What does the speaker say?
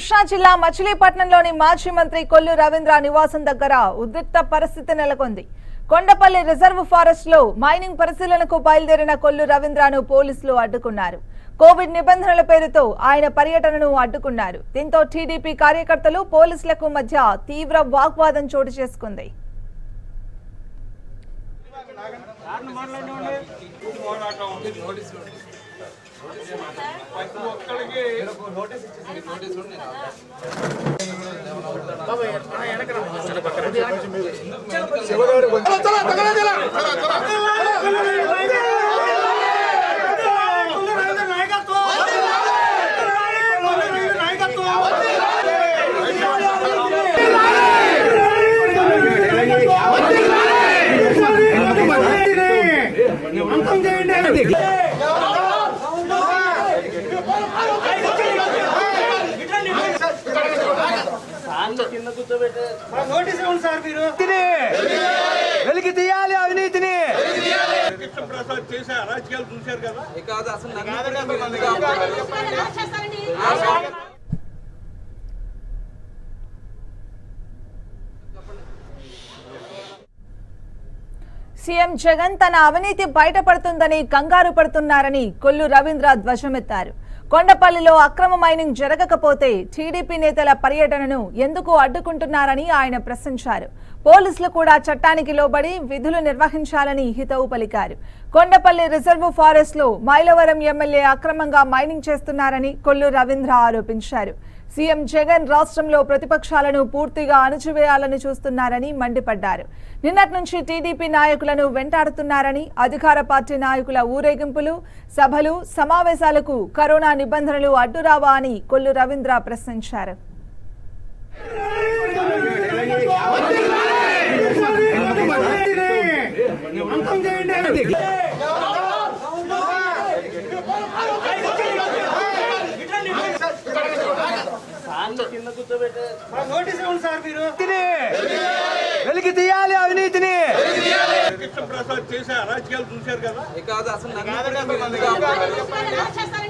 కృష్ణా జిల్లా మచిలీపట్నంలోని మాజీ మంత్రి కొల్లు రవీంద్ర నివాసం దగ్గర ఉద్రిక్త పరిస్థితి నెలకొంది కొండపల్లి రిజర్వ్ ఫారెస్ట్ లో మైనింగ్ పరిశీలనకు బయలుదేరిన కొల్లు రవీంద్రను పోలీసులు అడ్డుకున్నారు కోవిడ్ నిబంధనల పేరుతో ఆయన పర్యటనను అడ్డుకున్నారు దీంతో టీడీపీ కార్యకర్తలు పోలీసులకు మధ్య తీవ్ర వాగ్వాదం చోటు చేసుకుంది అంతం చేయండి నోటీస్ ఇవ్వండి సార్ మీరు వెలికి తీయాలి అవినీతిని కృష్ణప్రసాద్ చేసే అరాజకీయాలు చూశారు కదా కాదు అసలు నన్ను కూడా మీరు ఎందుకు ఆపుతున్నారు? సీఎం జగన్ తన అవినీతి బయటపడుతుందని కంగారు పడుతున్నారని కొల్లు రవీంద్ర ధ్వజమెత్తారు కొండపల్లిలో అక్రమ మైనింగ్ జరగకపోతే టీడీపీ నేతల పర్యటనను ఎందుకు అడ్డుకుంటున్నారని ఆయన ప్రశ్నించారు పోలీసులు కూడా చట్టానికి లోబడి విధులు నిర్వహించాలని హితవు పలికారు కొండపల్లి రిజర్వ్ ఫారెస్ట్ లో మైలవరం ఎమ్మెల్యే అక్రమంగా మైనింగ్ చేస్తున్నారని కొల్లు రవీంద్ర ఆరోపించారు సీఎం జగన్ రాష్ట్రంలో ప్రతిపక్షాలను పూర్తిగా అణచివేయాలని చూస్తున్నారని మండిపడ్డారు నిన్నటి నుంచి టీడీపీ నాయకులను వెంటాడుతున్నారని అధికార పార్టీ నాయకుల ఊరేగింపులు సభలు సమావేశాలకు కరోనా నిబంధనలు అడ్డురావా అని కొల్లు రవీంద్ర ప్రశ్నించారు అంతం చేయండి నోటీస్ ఇవ్వండి సార్ మీరు వెలికి తీయాలి అవినీతిని కృష్ణప్రసాద్ చేసే అరాజకీయాలు చూశారు కదా కాదు అసలు నన్ను కూడా మీరు ఎందుకు ఆపుతున్నారు?